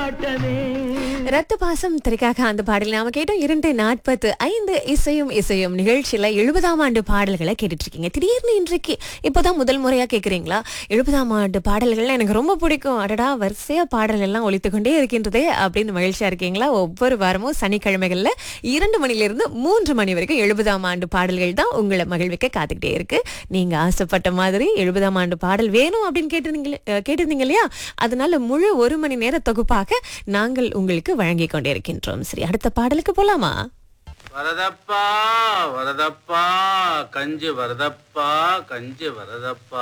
கொண்டாட்டமே ரத்த பாசம் திரைக்காக அந்த பாடல் நாம கேட்டோம் இரண்டு நாற்பத்து ஐந்து இசையும் இசையும் நிகழ்ச்சியில எழுபதாம் ஆண்டு பாடல்களை கேட்டுட்டு இருக்கீங்க திடீர்னு இன்றைக்கு இப்போதான் முதல் முறையா கேக்குறீங்களா எழுபதாம் ஆண்டு பாடல்கள் எனக்கு ரொம்ப பிடிக்கும் அடடா வரிசையா பாடல் எல்லாம் ஒலித்து கொண்டே இருக்கின்றதே அப்படின்னு மகிழ்ச்சியா இருக்கீங்களா ஒவ்வொரு வாரமும் சனிக்கிழமைகள்ல இரண்டு மணிலிருந்து மூன்று மணி வரைக்கும் எழுபதாம் ஆண்டு பாடல்கள் தான் உங்களை மகிழ்விக்க காத்துக்கிட்டே இருக்கு நீங்க ஆசைப்பட்ட மாதிரி எழுபதாம் ஆண்டு பாடல் வேணும் அப்படின்னு கேட்டிருந்தீங்க கேட்டிருந்தீங்க இல்லையா அதனால முழு ஒரு மணி நேர தொகுப்பாக நாங்கள் உங்களுக்கு வழங்கிக் கொண்டிருக்கின்றோம் சரி அடுத்த பாடலுக்கு போலாமா வரதப்பா வரதப்பா கஞ்சி வரதப்பா கஞ்சி வரதப்பா